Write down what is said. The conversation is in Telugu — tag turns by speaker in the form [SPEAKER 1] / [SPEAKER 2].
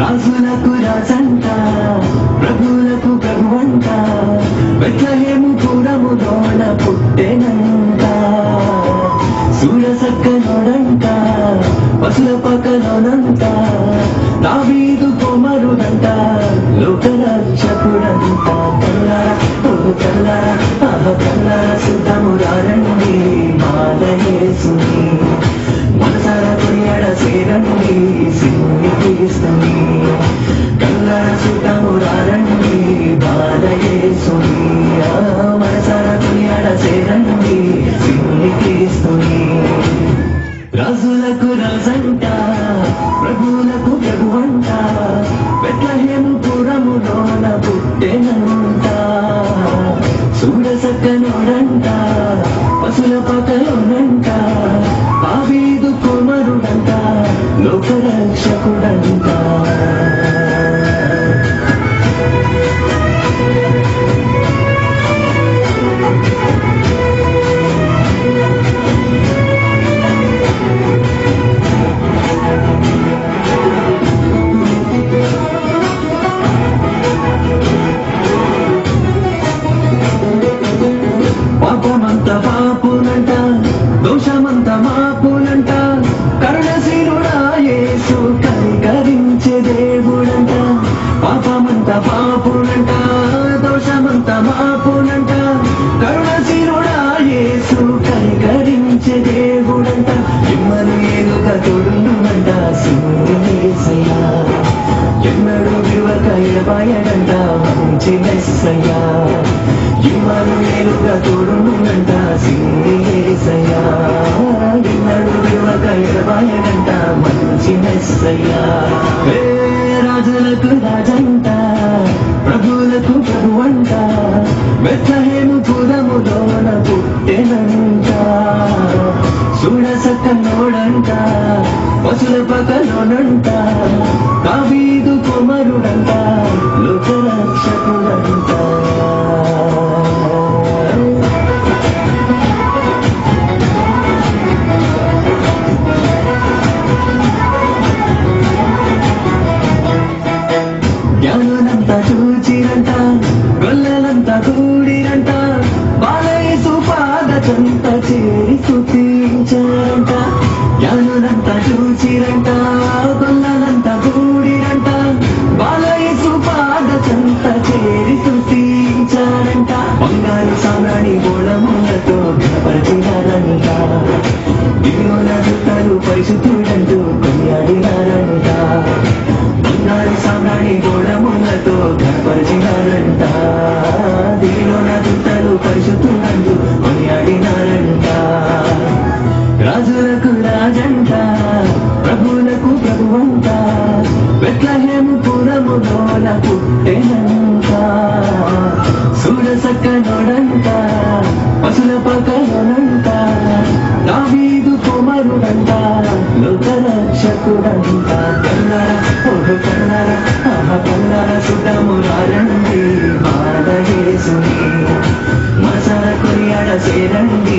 [SPEAKER 1] రాజులకు రాజంట ప్రభువులకు ప్రభువంట బెత్లహేము పురములోన పుట్టెనంట సూరసక్కనోడంట పసుల పక్కలోనంట దావీదు కుమరుడంట లోకరక్షకుడంట కల్లారా ఓ కల్లారా ఆహ కల్లారా సిద్ధమురారండి మాలయేసుని మనసారా కొనియాడ సేరండి సిన్ని తీస్తుంది కల్లారా సిద్ధమురారండి బాలయేసుని ఆ మనసారా కొనియాడ సేరండి సిన్ని తీస్తుంది రాజులకు రాజంట ప్రభువులకు ప్రభువంట బెత్లహేము పురములోన పుట్టెనంట సూడసక్కనోడంట పశుల పకలోనంట ఆవీదు కుమరుడంట లోకరక్షకుడంట పాపమంత పాపునంట దోషమంత మాపునంట కరుణశీలుడా యేసు కనికరించే దేవుడంట పాపమంత పాపునంట దోషమంత మాపునంట కరుణశీలుడా యేసు కనికరించే దేవుడంట ఇమ్మను ఏలుగా తోడుండుమంట సింగేసయ్యా ఎన్నడూ విలువక ఎడబాయడంట మంచి మెస్సయ్యా ఇమ్మను ఏలుగా తోడుండుమంట సింగేసయ్యా ఎన్నడూ విలువక ఎడబాయడంట మంచి మెస్సయ్యా ఏ రాజులకు రాజంట ప్రభువులకు ప్రభువంట బెత్లహేము పురములోన పుట్టెనంట చూడసక్కనోడంట పశుల పక్కలోనంట కావీదు కుమరుడంట లోకరక్షకుడంట జ్ఞానులంతా చూచిరంట గొల్లలంతా కూడిరంట బాలయేసు పాద చెంత చేరి స్తుతించారంట జ్ఞానులంతా చూచిరంట గొల్లలంతా కూడిరంట బాలయేసు పాద చెంత చేరి స్తుతించారంట బంగారు సామ్రాణి గోళములతో గణపరిచినారంట దిగుల దుఃఖాలు పరిశుద్ధుడంటూ కొనియాడినారంట బంగారు సామ్రాణి గోళములతో గణపరిచినారంట దిగిలోన దుత్తలు పరిశుద్ధులంటూ కొనియాడినారంట రాజులకు రాజంట ప్రభువులకు ప్రభువంట బెత్లహేము పురములోన పుట్టెనంట సూడసక్కనోడంట పశుల పక్కలోనంట దావీదు కుమరుడంట లోకరక్షకుడంట కన్నార ఓహో కన్నార ఆహ కన్నార సుడమురారండి బాధయేసుని మనసార కొనియాడ చేరండి